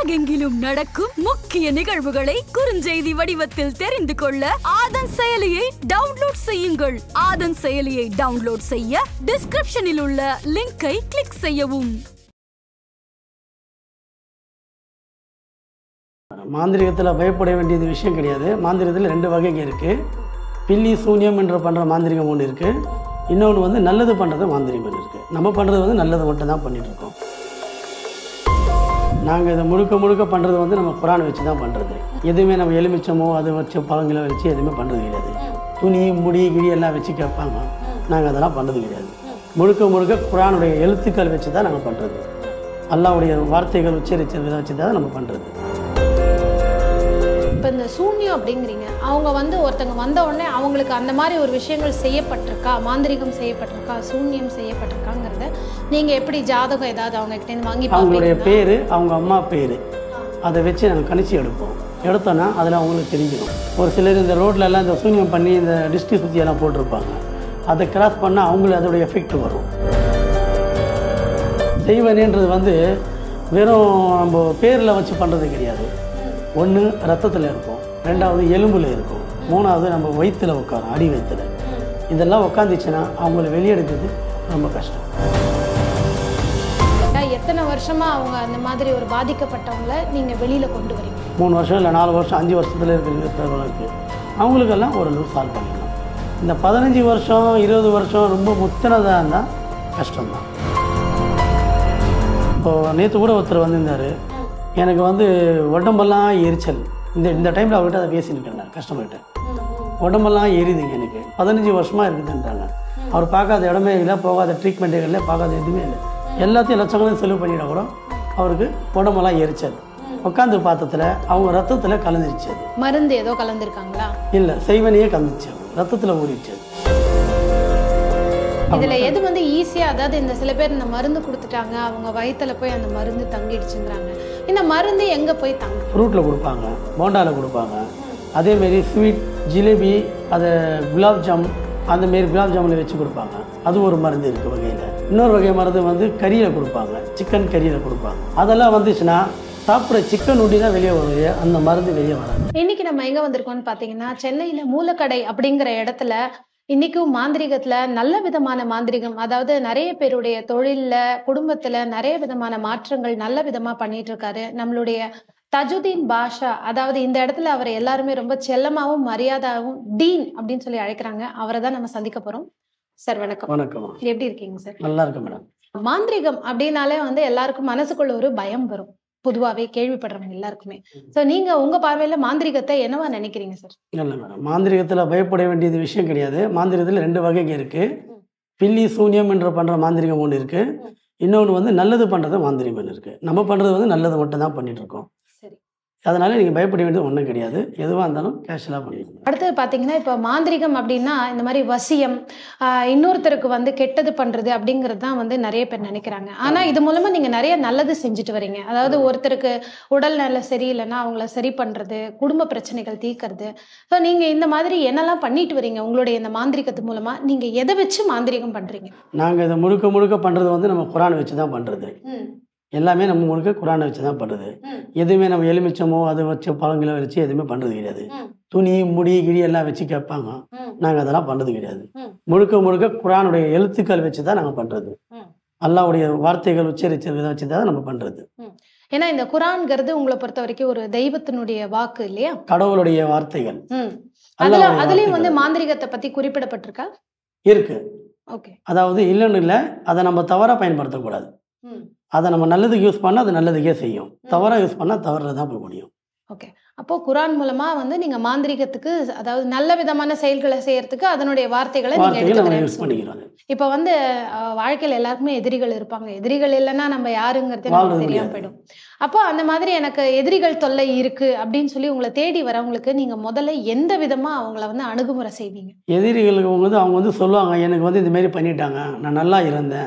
உலகெங்கிலும் நடக்கும் முக்கிய நிகழ்வுகளை குறுஞ்செய்தி வடிவத்தில் தெரிந்து கொள்ள ஆதன் செயலியை டவுன்லோட் செய்யுங்கள் ஆதன் செயலியை டவுன்லோட் செய்ய டிஸ்கிரிப்ஷனில் உள்ள லிங்கை கிளிக் செய்யவும் மாந்திரிகத்தில் பயப்பட வேண்டியது விஷயம் கிடையாது மாந்திரிகத்தில் ரெண்டு வகைங்க இருக்குது பில்லி சூன்யம் என்ற பண்ணுற மாந்திரிகம் ஒன்று இருக்குது இன்னொன்று வந்து நல்லது பண்ணுறது மாந்திரிகம் ஒன்று இருக்குது நம்ம பண்ணுறது வந்து நல்லது மட்டும் தான் பண்ணிகிட்ருக்கோம் நாங்கள் இதை முழுக்க முழுக்க பண்ணுறது வந்து நம்ம குரானை வச்சு தான் பண்ணுறது எதுவுமே நம்ம எலுமிச்சமோ அதை வச்சு பழங்களை வச்சு எதுவுமே பண்ணுறது கிடையாது துணி முடி கிடி எல்லாம் வச்சு கேட்பாங்க நாங்கள் அதெல்லாம் பண்ணுறது கிடையாது முழுக்க முழுக்க குரானுடைய எழுத்துக்கள் வச்சு தான் நாங்கள் பண்ணுறது அல்லாவுடைய வார்த்தைகள் உச்சரிச்ச விதை வச்சு தான் நம்ம பண்ணுறது இப்போ இந்த சூன்யம் அப்படிங்கிறீங்க அவங்க வந்து ஒருத்தங்க வந்த உடனே அவங்களுக்கு அந்த மாதிரி ஒரு விஷயங்கள் செய்யப்பட்டிருக்கா மாந்திரிகம் செய்யப்பட்டிருக்கா சூன்யம் செய்யப்பட்டிருக்காங்கிறத நீங்க எப்படி ஜாதகம் ஏதாவது அவங்க கிட்ட இருந்து வாங்கி அவங்களுடைய பார்ப்பீங்களா? பேர் அவங்க அம்மா பேர் அதை வச்சு நாங்கள் கணிச்சு எடுப்போம் எடுத்தோன்னா அதில் அவங்களுக்கு தெரிஞ்சிடும் ஒரு சிலர் இந்த ரோட்ல எல்லாம் இந்த சூன்யம் பண்ணி இந்த டிஸ்ட்ரி சுற்றியெல்லாம் போட்டிருப்பாங்க அதை கிராஸ் பண்ணால் அவங்களுக்கு அதோட எஃபெக்ட் வரும் செய்வனேன்றது வந்து வெறும் நம்ம பேரில் வச்சு பண்ணுறது கிடையாது ஒன்று ரத்தத்தில் இருக்கும் ரெண்டாவது எலும்பில் இருக்கும் மூணாவது நம்ம வயிற்றில் உட்காரும் அடி வயிற்றில் இதெல்லாம் உட்காந்துச்சுன்னா அவங்கள வெளியெடுக்கிறது ரொம்ப கஷ்டம் எத்தனை வருஷமா அவங்க அந்த மாதிரி ஒரு பாதிக்கப்பட்டவங்கள நீங்க வெளியில கொண்டு வரீங்க மூணு வருஷம் இல்லை நாலு வருஷம் அஞ்சு வருஷத்தில் இருக்கிறவங்களுக்கு அவங்களுக்கெல்லாம் ஓரளவு சால்வ் பண்ணிடலாம் இந்த பதினஞ்சு வருஷம் இருபது வருஷம் ரொம்ப முத்தினதாக இருந்தால் கஷ்டம்தான் இப்போது நேற்று கூட ஒருத்தர் வந்திருந்தார் எனக்கு வந்து உடம்பெல்லாம் எரிச்சல் இந்த இந்த டைமில் அவர்கிட்ட அதை பேசிட்டு இருந்தேன் கஸ்டமர்கிட்ட உடம்பெல்லாம் எரியுதுங்க எனக்கு பதினஞ்சு வருஷமாக இருக்குதுன்றாங்க அவர் பார்க்காத இடமே இல்லை போகாத ட்ரீட்மெண்ட்டே இல்லை பார்க்காத எதுவுமே இல்லை எல்லாத்தையும் லட்சங்களும் செலவு பண்ணிட கூட அவருக்கு உடம்பெல்லாம் எரிச்சல் உட்காந்து பார்த்ததுல அவங்க ரத்தத்தில் கலந்துருச்சு அது மருந்து ஏதோ கலந்துருக்காங்களா இல்லை செய்வனையே கலந்துச்சு ரத்தத்தில் ஊறிடுச்சு அது இதுல எது வந்து ஈஸியா அதாவது இந்த சில பேர் இந்த மருந்து கொடுத்துட்டாங்க அவங்க வயித்துல போய் அந்த மருந்து தங்கிடுச்சுங்கிறாங்க இந்த மருந்து எங்க போய் தங்கும் ஃப்ரூட்டில் கொடுப்பாங்க போண்டாவில் கொடுப்பாங்க அதேமாரி ஸ்வீட் ஜிலேபி அதை குலாப் ஜாம் அந்த மாரி குலாப் ஜாமுனில் வச்சு கொடுப்பாங்க அது ஒரு மருந்து இருக்குது வகையில் இன்னொரு வகை மருந்து வந்து கறியில் கொடுப்பாங்க சிக்கன் கறியில் கொடுப்பாங்க அதெல்லாம் வந்துச்சுன்னா சாப்பிட்ற சிக்கன் உண்டி தான் வெளியே வரும் அந்த மருந்து வெளியே வராது இன்னைக்கு நம்ம எங்க வந்திருக்கோம்னு பாத்தீங்கன்னா சென்னையில மூலக்கடை அப்படிங்கிற இடத்துல இன்னைக்கும் மாந்திரிகத்துல நல்ல விதமான மாந்திரிகம் அதாவது நிறைய பேருடைய தொழில்ல குடும்பத்துல நிறைய விதமான மாற்றங்கள் நல்ல விதமா பண்ணிட்டு இருக்காரு நம்மளுடைய தஜுதீன் பாஷா அதாவது இந்த இடத்துல அவரை எல்லாருமே ரொம்ப செல்லமாவும் மரியாதாவும் டீன் அப்படின்னு சொல்லி அழைக்கிறாங்க அவரை தான் நம்ம சந்திக்க போறோம் சார் வணக்கம் வணக்கம் எப்படி இருக்கீங்க சார் நல்லா இருக்கு மேடம் மாந்திரிகம் அப்படின்னாலே வந்து எல்லாருக்கும் மனசுக்குள்ள ஒரு பயம் வரும் பொதுவாவே கேள்விப்படுறவங்க எல்லாருக்குமே சோ நீங்க உங்க பார்வையில மாந்திரிகத்தை என்னவா நினைக்கிறீங்க சார் இல்லை மேடம் மாந்திரிகத்தில் பயப்பட வேண்டியது விஷயம் கிடையாது மாந்திரிகத்தில் ரெண்டு வகைங்க இருக்குது பில்லி சூன்யம் என்ற பண்ணுற மாந்திரிகம் ஒன்று இருக்குது இன்னொன்று வந்து நல்லது பண்ணுறது மாந்திரிகம் ஒன்று இருக்குது நம்ம பண்ணுறது வந்து நல்லது மட்டும் தான் பண்ணிகிட்ருக்கோம் சரி அதனால் நீங்கள் பயப்பட வேண்டியது ஒன்றும் கிடையாது எதுவாக இருந்தாலும் கேஷுவலாக பண்ணிக்கணும் அடுத்தது பாத்தீங்கன்னா இப்போ மாந்திரிகம் அப்படின்னா இந்த மாதிரி வசியம் ஆஹ் இன்னொருத்தருக்கு வந்து கெட்டது பண்றது அப்படிங்கிறது தான் வந்து நிறைய பேர் நினைக்கிறாங்க ஆனா இது மூலமா நீங்க நிறைய நல்லது செஞ்சுட்டு வரீங்க அதாவது ஒருத்தருக்கு உடல் நல சரியில்லைன்னா அவங்கள சரி பண்றது குடும்ப பிரச்சனைகள் தீர்க்கறது ஸோ நீங்க இந்த மாதிரி என்னெல்லாம் பண்ணிட்டு வரீங்க உங்களுடைய இந்த மாந்திரிகத்து மூலமா நீங்க எதை வச்சு மாந்திரிகம் பண்றீங்க நாங்கள் இதை முழுக்க முழுக்க பண்ணுறது வந்து நம்ம குரானை வச்சு தான் பண்ணுறது எல்லாமே நம்ம முழுக்க குரானை வச்சு தான் பண்ணுறது எதுவுமே நம்ம எலுமிச்சமோ அதை வச்சு பழங்களை வச்சு எதுவுமே பண்ணுறது கிடையாது ம். துணி முடி கிடி எல்லாம் வச்சு கேட்பாங்க ம். நாங்கள் அதெல்லாம் பண்ணுறது கிடையாது ம். முழுக்க முழுக்க குரானுடைய எழுத்துக்கள் வச்சு தான் நாங்கள் பண்ணுறது ம். அல்லாவுடைய வார்த்தைகள் உச்சரிச்ச விதை வச்சு தான் நம்ம பண்ணுறது ஏன்னா இந்த குரான்ங்கிறது உங்களை பொறுத்த வரைக்கும் ஒரு தெய்வத்தினுடைய வாக்கு இல்லையா கடவுளுடைய வார்த்தைகள் ம். அதுல அல்லாஹ்வுடைய அதுலயும் வந்து வார்த்தைகள். மாந்திரிகத்தை பத்தி குறிப்பிடப்பட்டிருக்கா இருக்கு ஓகே அதாவது இல்லைன்னு இல்லை அதை நம்ம தவறாக பயன்படுத்தக்கூடாது அதை நம்ம நல்லதுக்கு யூஸ் பண்ணால் அது நல்லதுக்கே செய்யும் தவறாக யூஸ் பண்ணால் தவறில் தான் போய் முடியும் அப்போ குரான் மூலமா வந்து நீங்க மாந்திரிகத்துக்கு அதாவது நல்ல விதமான செயல்களை செய்யறதுக்கு அதனுடைய வார்த்தைகளை நீங்க வார்த்தைகள் நம்ம எடுத்துக்கிறேன்னு யூஸ் சொல்றீங்க. பண்ணிக்கிறோம் அது. இப்ப வந்து அஹ், வாழ்க்கையில எல்லாருக்குமே எதிரிகள் இருப்பாங்க எதிரிகள் இல்லைன்னா நம்ம யாருங்கிறது வாழ்றது நமக்கு தெரியாம முடியாது. போயிடும் அப்போ அந்த மாதிரி எனக்கு எதிரிகள் தொல்லை இருக்கு அப்படின்னு சொல்லி உங்களை தேடி வரவங்களுக்கு நீங்க முதல்ல எந்த விதமா அவங்கள வந்து அணுகுமுறை செய்வீங்க எதிரிகளுக்கு வந்து அவங்க வந்து சொல்லுவாங்க எனக்கு வந்து இந்த மாதிரி பண்ணிட்டாங்க நான் நல்லா இருந்தேன்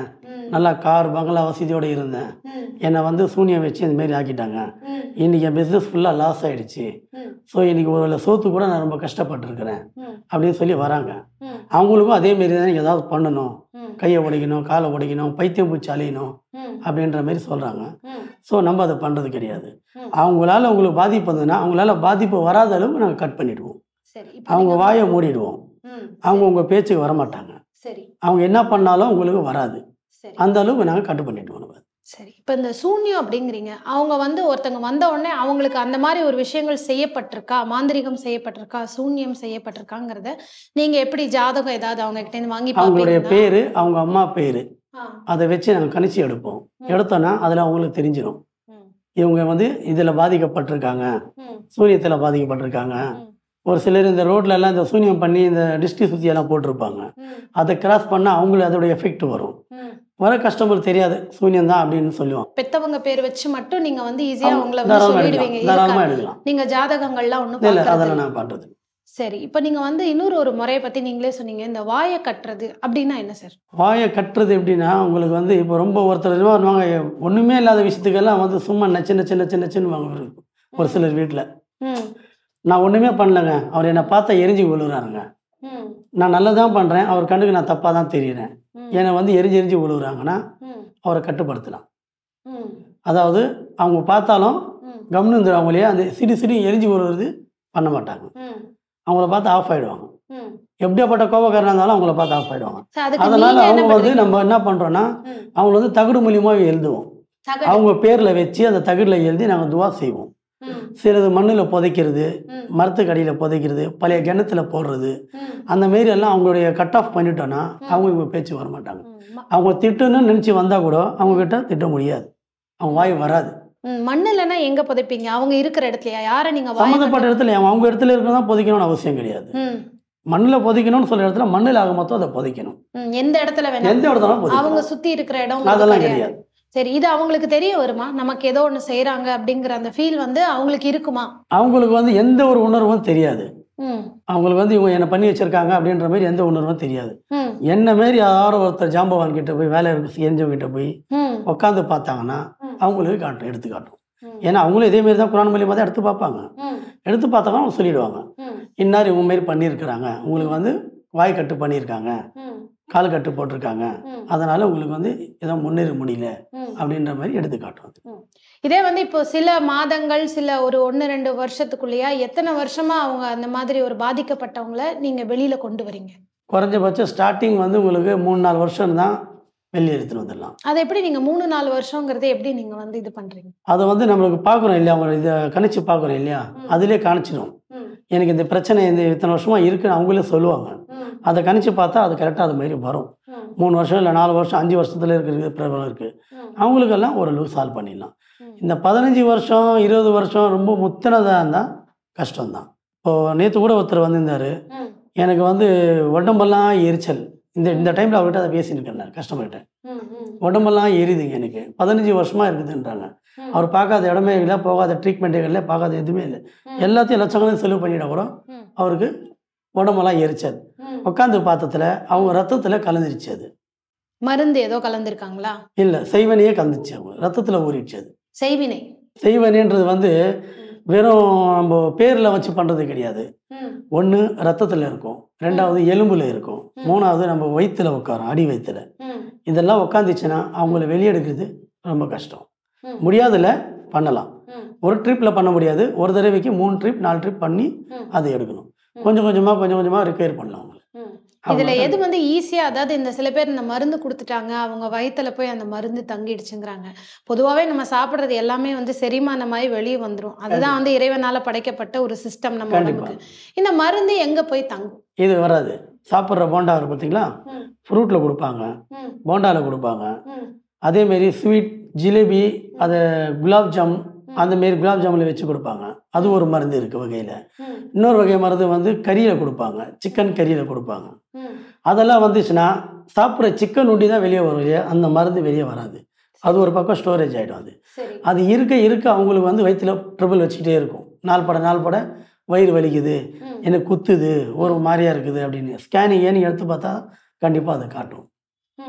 ம், நல்லா கார் பங்களா வசதியோடு இருந்தேன் ம், என்னை வந்து சூனியம் வச்சு இந்த மாதிரி ஆக்கிட்டாங்க ம், இன்றைக்கி என் பிஸ்னஸ் ஃபுல்லாக லாஸ் ஆகிடுச்சு ம், ஸோ இன்றைக்கி ஒரு வேளை சோத்து கூட நான் ரொம்ப கஷ்டப்பட்டிருக்கிறேன் ம், அப்படின்னு சொல்லி வராங்க ம், அவங்களுக்கும் அதே மாரி தான் ஏதாவது பண்ணணும் ம், கையை உடைக்கணும் காலை உடைக்கணும் பைத்தியம் பூச்சி அழியணும் ம், அப்படின்ற மாதிரி சொல்கிறாங்க ம், ஸோ நம்ம அதை பண்ணுறது கிடையாது ம். அவங்களால உங்களுக்கு பாதிப்பு வந்ததுன்னா அவங்களால பாதிப்பு வராத அளவுக்கு நாங்கள் கட் பண்ணிடுவோம் சரி இப்போ அவங்க நீங்க- வாயை மூடிடுவோம் ம், அவங்க உங்கள் பேச்சுக்கு வரமாட்டாங்க சரி அவங்க என்ன பண்ணாலும் உங்களுக்கு வராது சரி அந்த அளவுக்கு நாங்கள் கட்டு பண்ணிடுவோம் நம்ம சரி இப்போ இந்த சூன்யம் அப்படிங்கிறீங்க அவங்க வந்து ஒருத்தங்க வந்த உடனே அவங்களுக்கு அந்த மாதிரி ஒரு விஷயங்கள் செய்யப்பட்டிருக்கா மாந்திரிகம் செய்யப்பட்டிருக்கா சூன்யம் செய்யப்பட்டிருக்காங்கிறத நீங்க எப்படி ஜாதகம் ஏதாவது அவங்க கிட்ட இருந்து வாங்கி அவங்களுடைய பார்ப்பீங்களா? பேர் அவங்க அம்மா பேர் ஆ, அதை வச்சு நாங்கள் கணிச்சு எடுப்போம் ம். எடுத்தோன்னா அதில் அவங்களுக்கு தெரிஞ்சிடும் ம், இவங்க வந்து இதில் பாதிக்கப்பட்டிருக்காங்க ம், சூனியத்தில் பாதிக்கப்பட்டிருக்காங்க ம், ஒரு சிலர் இந்த ரோட்ல எல்லாம் இந்த சூனியம் பண்ணி இந்த டிஸ்டி சுத்தி எல்லாம் போட்டிருப்பாங்க ம், அதை கிராஸ் பண்ணால் அவங்களுக்கு அதோட எஃபெக்ட் வரும் ம். வர கஸ்டமர் தெரியாது சூனியம் தான் அப்படின்னு சொல்லுவோம் பெத்தவங்க பேர் வச்சு மட்டும் நீங்க வந்து ஈஸியா ஆமா, அவங்கள வந்து தாராளமா சொல்லிடுவீங்க எடுக்கலாம் தாராளமாக இருக்கா? எடுக்கலாம் நீங்க ஜாதகங்கள்லாம் ஒண்ணும் இல்லை பார்க்கறது அதெல்லாம் இல்ல. நான் பண்ணுறது சரி இப்போ நீங்க வந்து இன்னொரு ஒரு முறையை பத்தி நீங்களே சொன்னீங்க இந்த வாயை கட்டுறது அப்படின்னா என்ன சார் வாயை கட்டுறது எப்படின்னா உங்களுக்கு வந்து இப்போ ரொம்ப ஒருத்தர் என்ன பண்ணுவாங்க ஒன்றுமே இல்லாத விஷயத்துக்கெல்லாம் வந்து சும்மா நச்சு நச்சு நச்சு நச்சுன்னு வாங்க ஒரு சிலர் வீட்டில் ம் நான் ஒன்றுமே பண்ணலங்க அவர் என்னை பார்த்தா எரிஞ்சு விழுறாருங்க ம் நான் நல்லதான் பண்ணுறேன் அவர் கண்ணுக்கு நான் தப்பாக தான் தெரியுறேன் ம், என்னை வந்து எரிஞ்சு எரிஞ்சு விழுகுறாங்கன்னா ம், அவரை கட்டுப்படுத்தலாம் ம், அதாவது அவங்க பார்த்தாலும் ம், கம்னு இருந்துருவாங்களே அந்த சிடி சிடி எரிஞ்சு விழுறது பண்ண மாட்டாங்க ம், அவங்கள பார்த்து ஆஃப் ஆகிடுவாங்க ம். எப்படியாப்பட்ட கோபக்காரனாக இருந்தாலும் அவங்கள பார்த்து ஆஃப் ஆகிடுவாங்க சரி, அதுக்கு அதனால நீங்க என்ன அவங்க வந்து பண்றீங்க? நம்ம என்ன பண்ணுறோன்னா ம், அவங்கள வந்து தகுடு மூலியமாக எழுதுவோம் தகடு. அவங்க பேரில் வச்சு அந்த தகுடில் எழுதி நாங்கள் துவா செய்வோம் ம், சிலது மண்ணில் புதைக்கிறது ம், மரத்துக்கு அடியில் புதைக்கிறது பழைய கிணத்துல போடுறது ம், அந்த மாரி எல்லாம் அவங்களுடைய கட் ஆஃப் பண்ணிட்டோன்னா அவங்க இவங்க பேச்சு வர மாட்டாங்க ம். ம- அவங்க திட்டணும்னு நினச்சி வந்தால் கூட அவங்கக்கிட்ட திட்ட முடியாது அவங்க வாய் வராது ம், மண்ணுலன்னா எங்க புதைப்பீங்க அவங்க இருக்கிற இடத்துலயா யாரை நீங்க வாயை சம்மந்தப்பட்ட இடத்துல அவங்க அவங்க இடத்துல இருக்கிறதா புதைக்கணும்னு அவசியம் கிடையாது கட்டு- ம், மண்ணில் புதைக்கணும்னு சொல்ற இடத்துல மண்ணில் ஆக மொத்தம் அதை புதைக்கணும் ம், எந்த இடத்துல வேணா எந்த இடத்துல அவங்க புதைக்கணும் சுத்தி இருக்கிற இடம் உங்களுக்கு அதெல்லாம் கிடையாது. கிடையாது சரி இது அவங்களுக்கு தெரிய வருமா நமக்கு ஏதோ ஒண்ணு செய்யறாங்க அப்படிங்கிற அந்த ஃபீல் வந்து அவங்களுக்கு இருக்குமா அவங்களுக்கு வந்து எந்த ஒரு உணர்வும் தெரியாது ம், அவங்களுக்கு வந்து இவங்க என்ன பண்ணி வச்சிருக்காங்க அப்படின்ற மாதிரி எந்த உணர்வும் தெரியாது ம், என்ன மாரி யாரோ ஒருத்தர் ஜாம்பவான் கிட்ட போய் வேலை இருக்கு செஞ்சவங்க கிட்ட போய் ம், உட்காந்து பார்த்தாங்கன்னா ம். அவங்களுக்கு காட்டும் எடுத்து காட்டும் ம், ஏன்னா அவங்களும் இதே மாதிரி தான் குரான் மூலியமாக தான் எடுத்து பார்ப்பாங்க ம், எடுத்து பார்த்தாங்கன்னா அவங்க சொல்லிடுவாங்க ம், இன்னார் இவங்க மாரி பண்ணியிருக்கிறாங்க உங்களுக்கு வந்து வாய் கட்டு பண்ணியிருக்காங்க ம், கால் கட்டு போட்டிருக்காங்க ம், அதனால உங்களுக்கு வந்து ஏதோ முன்னேற முடியல ம். அப்படின்ற மாதிரி எடுத்து காட்டும் அது. இதே வந்து இப்போ சில மாதங்கள் சில ஒரு ஒன்று ரெண்டு வருஷத்துக்குள்ளேயா எத்தனை வருஷமா அவங்க அந்த மாதிரி ஒரு பாதிக்கப்பட்டவங்கள நீங்க வெளியில கொண்டு வரீங்க குறைஞ்சபட்சம் ஸ்டார்டிங் வந்து உங்களுக்கு மூணு நாலு வருஷம் தான் வெளியே எடுத்துகிட்டு வந்துடலாம் அதை எப்படி நீங்க மூணு நாலு வருஷங்கிறத எப்படி நீங்க வந்து இது பண்றீங்க அதை வந்து நம்மளுக்கு பார்க்குறோம் இல்லையா அவங்க இதை கணிச்சு பார்க்குறோம் இல்லையா ம். அதிலே காணிச்சிடும் ம், எனக்கு இந்த பிரச்சனை இந்த இத்தனை வருஷமா இருக்குன்னு அவங்களே சொல்லுவாங்க ம், அதை கணிச்சு பார்த்தா அது கரெக்டாக அது மாதிரி வரும் ம், மூணு வருஷம் இல்லை நாலு வருஷம் அஞ்சு வருஷத்துல இருக்கிற பிரபலம் இருக்குது ம், அவங்களுக்கெல்லாம் ஓரளவு சால்வ் பண்ணிடலாம் ம். இந்த பதினஞ்சு வருஷம் இருபது வருஷம் ரொம்ப முத்தினதாக இருந்தால் கஷ்டம்தான் இப்போது நேற்று கூட ஒருத்தர் வந்திருந்தார் ம், எனக்கு வந்து உடம்பெல்லாம் எரிச்சல் இந்த இந்த டைமில் அவர்கிட்ட அதை பேசிட்டு இருக்கேன் கஸ்டமர்கிட்ட ம், ம், உடம்பெல்லாம் எரியுதுங்க எனக்கு பதினஞ்சு வருஷமாக இருக்குதுன்றாங்க ம். அவர் பார்க்காத இடமே இல்லை போகாத ட்ரீட்மெண்ட்டே இல்லை பார்க்காத எதுவுமே இல்லை ம். எல்லாத்தையும் லட்சங்களும் செலவு பண்ணிட கூட ம். அவருக்கு உடம்பெல்லாம் எரிச்சல் ம். உட்காந்து பார்த்ததுல அவங்க ரத்தத்தில் கலந்துருச்சு அது மருந்து ஏதோ கலந்துருக்காங்களா இல்லை செய்வனையே கலந்துச்சு அவங்க ரத்தத்தில் ஊறிடுச்சு அது செய்வினை செய்வனைன்றது வந்து வெறும் நம்ம பேரில் வச்சு பண்ணுறது கிடையாது ம், ஒன்று ரத்தத்தில் இருக்கும் ரெண்டாவது எலும்பில் இருக்கும் மூணாவது நம்ம வயிற்றுல உட்காரும் அடி வயிற்றுல ம், இதெல்லாம் உட்காந்துச்சுன்னா அவங்கள வெளியெடுக்கிறது ரொம்ப கஷ்டம் ம். முடியாதுல பண்ணலாம் ம், ஒரு ட்ரிப்பில் பண்ண முடியாது ஒரு தடவைக்கு மூணு ட்ரிப் நாலு ட்ரிப் பண்ணி ம். அதை எடுக்கணும் கொஞ்சம் கொஞ்சமாக கொஞ்சம் கொஞ்சமாக ரிப்பேர் பண்ணலாம் அவங்களுக்கு ம். இதுல எது வந்து ஈஸியா அதாவது இந்த சில பேர் இந்த மருந்து கொடுத்துட்டாங்க அவங்க வயித்துல போய் அந்த மருந்து தங்கிடுச்சுங்கிறாங்க பொதுவாவே நம்ம சாப்பிடுறது எல்லாமே வந்து செரிமானமாயி வெளியே வந்துரும் அதுதான் வந்து இறைவனால படைக்கப்பட்ட ஒரு சிஸ்டம் நம்ம கண்டிப்பா. உடம்புக்கு இந்த மருந்து எங்க போய் தங்கும் இது வராது சாப்பிட்ற போண்டா இருக்கு பார்த்தீங்களா ம், ஃப்ரூட்டில் கொடுப்பாங்க ம், போண்டாவில் கொடுப்பாங்க ம், அதேமாரி ஸ்வீட் ஜிலேபி அதை குலாப் ஜாம் அந்த மாரி குலாப் ஜாமுனில் வச்சு கொடுப்பாங்க அது ஒரு மருந்து இருக்குது வகையில் ம், இன்னொரு வகை மருந்து வந்து கறியில் கொடுப்பாங்க சிக்கன் கறியில் கொடுப்பாங்க ம், அதெல்லாம் வந்துச்சுன்னா சாப்பிட்ற சிக்கன் உண்டி தான் வெளியே வரும் இல்லையா அந்த மருந்து வெளியே வராது அது ஒரு பக்கம் ஸ்டோரேஜ் ஆகிடும் அது சரி அது இருக்க இருக்க அவங்களுக்கு வந்து வயிற்றுல ட்ரபிள் வச்சுக்கிட்டே இருக்கும் நாள் பட நாள் பட வயிறு வலிக்குது ம், எனக்கு குத்துது ஒரு மாதிரியா இருக்குது அப்படின்னு ஸ்கேனிங் ஏன்னு எடுத்து பார்த்தா கண்டிப்பாக அதை காட்டும் ம்.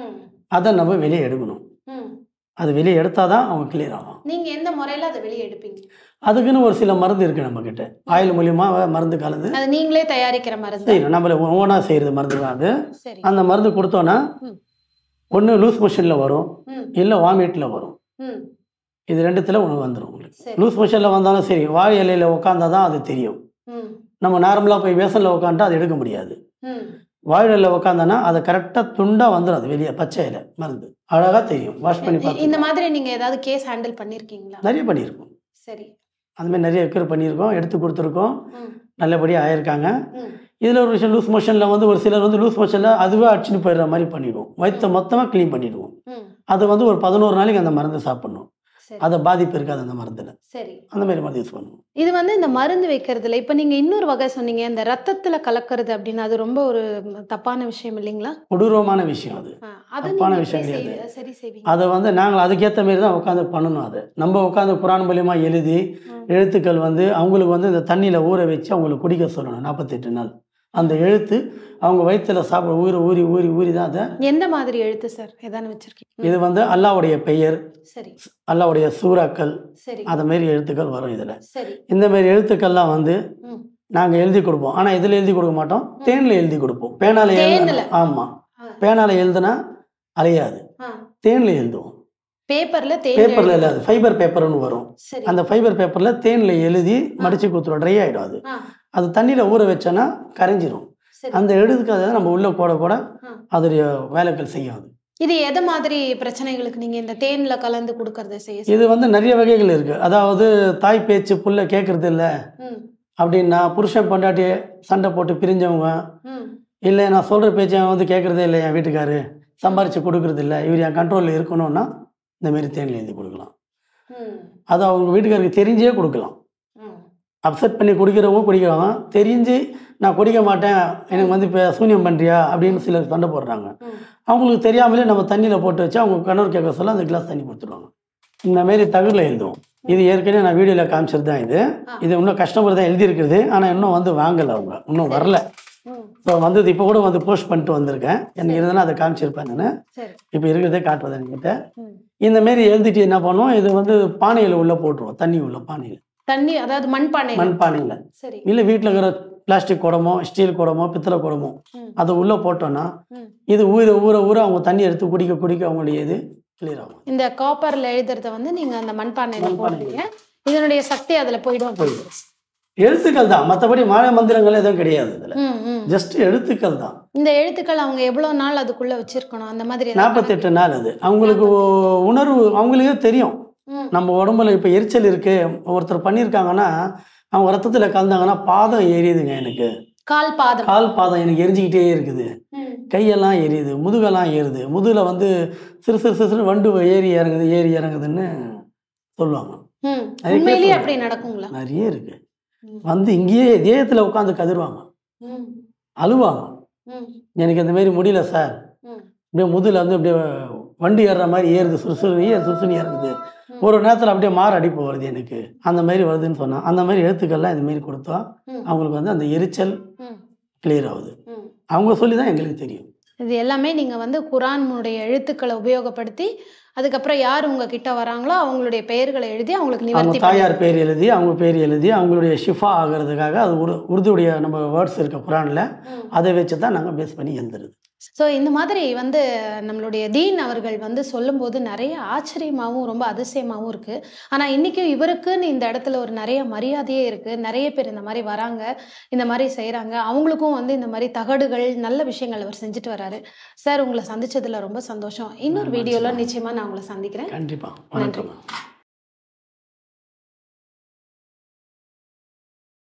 அதை நம்ம வெளியே எடுக்கணும் ம். அது வெளியே எடுத்தால் தான் அவங்க கிளியர் ஆகும் நீங்க எந்த முறையில அதை வெளியே எடுப்பீங்க அதுக்குன்னு ஒரு சில மருந்து இருக்குது நம்மக்கிட்ட ஆயில் மூலியமாக மருந்து கலந்து அது நீங்களே தயாரிக்கிற மருந்து செய்யணும் நம்மள ஓனாக செய்கிறது மருந்து தான் அது சரி அந்த மருந்து கொடுத்தோன்னா ம். ஒன்று லூஸ் மோஷனில் வரும் ம் இல்லை வாமிட்டில் வரும் ம் இது ரெண்டுத்தில் ஒன்று வந்துடும் உங்களுக்கு சரி லூஸ் மோஷனில் வந்தாலும் சரி வாய் இலையில் உட்காந்தா தான் அது தெரியும் ம் நம்ம நார்மலாக போய் வேசனில் உட்காந்துட்டா அது எடுக்க முடியாது ம் வாயிலில் உட்காந்தோன்னா அதை கரெக்டாக துண்டாக வந்துடும் அது வெளியே பச்சை இலை மருந்து அழகாக தெரியும் வாஷ் பண்ணி இ- பார்த்து இந்த மாதிரி நீங்க ஏதாவது கேஸ் ஹேண்டில் பண்ணிருக்கீங்களா நிறைய பண்ணியிருக்கோம் சரி அந்த மாதிரி நிறைய ரெக்கர் பண்ணியிருக்கோம் எடுத்து கொடுத்துருக்கோம் ம் நல்லபடியாக ஆயிருக்காங்க ம் இதில் ஒரு விஷயம் லூஸ் மோஷனில் வந்து ஒரு சிலர் வந்து லூஸ் மோஷனில் அதுவே அடிச்சுன்னு போயிடுற மாதிரி பண்ணிடுவோம் வயிற்றை மொத்தமாக க்ளீன் பண்ணிடுவோம் ம் அது வந்து ஒரு பதினோரு நாளைக்கு அந்த மருந்து சாப்பிடணும் சரி அதை பாதிப்பு இருக்காது அந்த மருந்தில் சரி அந்த மாதிரி மருந்து யூஸ் பண்ணுவோம் இது வந்து இந்த மருந்து வைக்கிறதுல இப்ப நீங்க இன்னொரு வகை சொன்னீங்க இந்த ரத்தத்துல கலக்கிறது அப்படின்னு அது ரொம்ப ஒரு தப்பான விஷயம் இல்லைங்களா கொடூரமான விஷயம் அது ஆ, அது தப்பான நீங்க விஷயம் எப்படி கிடையாது. செய்வீ- சரி செய்வீங்க அதை வந்து நாங்கள் அதுக்கேற்ற மாரி தான் உட்காந்து பண்ணணும் அது நம்ம உட்காந்து குரான் மூலியமா எழுதி ம். எழுத்துக்கள் வந்து அவங்களுக்கு வந்து இந்த தண்ணியில் ஊற வச்சு அவங்களுக்கு குடிக்க சொல்லணும் நாற்பத்தெட்டு நாள் அந்த எழுத்து அவங்க வயிற்றுல சாப்பிட ஊறி ஊறி ஊறி ஊறி தான் அதை எந்த மாதிரி எழுத்து சார் ஏதானு வச்சிருக்கீங்க இது வந்து அல்லாவுடைய பெயர் சரி அல்லாவுடைய சூறாக்கள் சரி அந்த மாரி எழுத்துக்கள் வரும் இதில் சரி இந்த மாரி எழுத்துக்கள்லாம் வந்து ம் நாங்கள் எழுதி கொடுப்போம் ஆனால் இதில் எழுதி கொடுக்க மாட்டோம் தேனில் எழுதி கொடுப்போம் பேனால தேன்ல? எழுத ஆமாம் ஆ. பேனால எழுதுனா அலையாது ஆ தேனில் எழுதுவோம் பேப்பர்ல தேன் பேப்பரில் எழுதி- இல்லாது ஃபைபர் பேப்பர்னு வரும் சரி அந்த ஃபைபர் பேப்பரில் தேனில் எழுதி மடிச்சு கொடுத்துரும் ட்ரை ஆகிடும் அது ஆ அது தண்ணியில் ஊற வச்சோன்னா கரைஞ்சிரும் சரி அந்த எழுதுக்காக நம்ம உள்ளே போட போட ஆ. அதோடைய வேலைகள் செய்யும் அது இது எது மாதிரி பிரச்சனைகளுக்கு நீங்க இந்த தேன்ல கலந்து கொடுக்கறத செய்ய இது வந்து நிறைய வகைகள் இருக்குது அதாவது தாய் பேச்சு புள்ள கேட்கறது இல்லை ம் அப்படின்னா புருஷன் பொண்டாட்டி சண்டை போட்டு பிரிஞ்சவங்க ம் இல்லை நான் சொல்கிற பேச்சை அவன் வந்து கேட்குறதே இல்லை என் வீட்டுக்காரு சம்பாரித்து கொடுக்கறது இல்லை இவர் என் கண்ட்ரோலில் இருக்கணும்னா இந்த மாதிரி தேனில் எழுதி கொடுக்கலாம் ம் அது அவங்க வீட்டுக்காருக்கு தெரிஞ்சே கொடுக்கலாம் ம் அப்செட் பண்ணி குடிக்கிறவங்க குடிக்கிறவங்க தெரிஞ்சு நான் குடிக்க மாட்டேன் எனக்கு வந்து இப்போ சூன்யம் பண்ணுறியா அப்படின்னு சிலர் சண்டை போடுறாங்க ம் அவங்களுக்கு தெரியாமலே நம்ம தண்ணியில் போட்டு வச்சு அவங்க கணவர் கேட்க சொல்ல அந்த கிளாஸ் தண்ணி கொடுத்துருவாங்க இந்த மாரி தகவலில் எழுதுவோம் இது ஏற்கனவே நான் வீடியோவில் காமிச்சது தான் இது இது இன்னும் கஸ்டமர் தான் எழுதியிருக்குது ஆனால் இன்னும் வந்து வாங்கலை அவங்க இன்னும் வரல ம் ஸோ வந்தது இப்போ கூட வந்து போஸ்ட் பண்ணிட்டு வந்திருக்கேன் எனக்கு இருந்தாலும் அதை காமிச்சிருப்பேன் நான் சரி இப்போ இருக்கிறதே காட்டுறது என்கிட்ட ம் இந்த மாரி எழுதிட்டு என்ன பண்ணுவோம் இது வந்து பானையில் உள்ளே போட்டுருவோம் தண்ணி உள்ள பானையில் தண்ணி அதாவது மண்பானை மண் பானையில் சரி இல்லை வீட்டில் இருக்கிற பிளாஸ்டிக் குடமோ ஸ்டீல் குடமோ பித்தளை குடமோ ம் அதை உள்ளே போட்டோன்னா ம் இது ஊற ஊற ஊற அவங்க தண்ணி எடுத்து குடிக்க குடிக்க அவங்களுடைய இது கிளியர் ஆகும் இந்த காப்பர்ல எழுதுறத வந்து நீங்க அந்த மண்பானையில மண்பானையில. போடுறீங்க இதனுடைய சக்தி அதுல போயிடும் எழுத்துக்கள் தான் மற்றபடி மாலை மந்திரங்கள் எதுவும் கிடையாது இதில் ம் ம் ஜஸ்ட் எழுத்துக்கள் தான் இந்த எழுத்துக்கள் அவங்க எவ்வளவு நாள் அதுக்குள்ள வச்சிருக்கணும் அந்த மாதிரி ஏதாவது நாற்பத்தெட்டு நாள் அது அவங்களுக்கு ஒ- உணர்வு அவங்களுக்கே தெரியும் ம். நம்ம உடம்புல இப்போ எரிச்சல் இருக்கு ஒருத்தர் பண்ணியிருக்காங்கன்னா அவங்க ரத்தத்தில் கலந்தாங்கன்னா பாதம் எரியுதுங்க எனக்கு கால் பாதம் கால் பாதம் எனக்கு எரிஞ்சிக்கிட்டே இருக்குது ம் கையெல்லாம் எரியுது முதுகெல்லாம் ஏறுது முதுகில் வந்து சிறு சிறு சிறு சிறு வண்டு ஏறி இறங்குது ஏறி இறங்குதுன்னு சொல்லுவாங்க ம் நிறைய உண்மையிலேயே பேர் அப்படி நடக்குங்களா நிறைய இருக்கு ம். வந்து இங்கேயே இதயத்தில் உட்காந்து கதிருவாங்க ம் அழுவாங்க ம் எனக்கு இந்த மாதிரி முடியல சார் ம் அப்படியே முதுகில் வந்து அப்படியே வண்டி ஏறுற மாதிரி ஏறுது சுறுசுறு ஏறு சுறுசுன்னு ஏறுது ம். ஒரு நேரத்தில் அப்படியே மாற அடிப்பு வருது எனக்கு அந்த மாதிரி வருதுன்னு சொன்னா அந்த மாதிரி எழுத்துக்கள்லாம் இந்த மாதிரி கொடுத்தா ம். அவங்களுக்கு வந்து அந்த எரிச்சல் ம் கிளியர் ஆகுது ம் அவங்க சொல்லி தான் எங்களுக்கு தெரியும் இது எல்லாமே நீங்க வந்து குரானுடைய எழுத்துக்களை உபயோகப்படுத்தி அதுக்கப்புறம் யார் உங்க கிட்ட வராங்களோ அவங்களுடைய பெயர்களை எழுதி அவங்களுக்கு அவங்க நிவர்த்தி தாயார் பேர் எழுதி அவங்க பேர் எழுதி அவங்களுடைய ஷிஃபா ஆகிறதுக்காக அது உரு உருதுடைய நம்ம வேர்ட்ஸ் இருக்க குரானில் அதை வச்சு தான் நாங்கள் பேஸ் பண்ணி எழுதுறது ஸோ இந்த மாதிரி வந்து நம்மளுடைய தீன் அவர்கள் வந்து சொல்லும்போது நிறைய ஆச்சரியமாகவும் ரொம்ப அதிசயமாகவும் இருக்கு ஆனால் இன்றைக்கும் இவருக்குன்னு இந்த இடத்துல ஒரு நிறைய மரியாதையே இருக்கு நிறைய பேர் இந்த மாதிரி வராங்க இந்த மாதிரி செய்கிறாங்க அவங்களுக்கும் வந்து இந்த மாதிரி தகடுகள் நல்ல விஷயங்கள் அவர் செஞ்சுட்டு வராரு சார் உங்களை சந்திச்சதுல ரொம்ப சந்தோஷம் இன்னொரு வீடியோவில் நிச்சயமாக நான் உங்களை சந்திக்கிறேன் கண்டிப்பாக வணக்கம்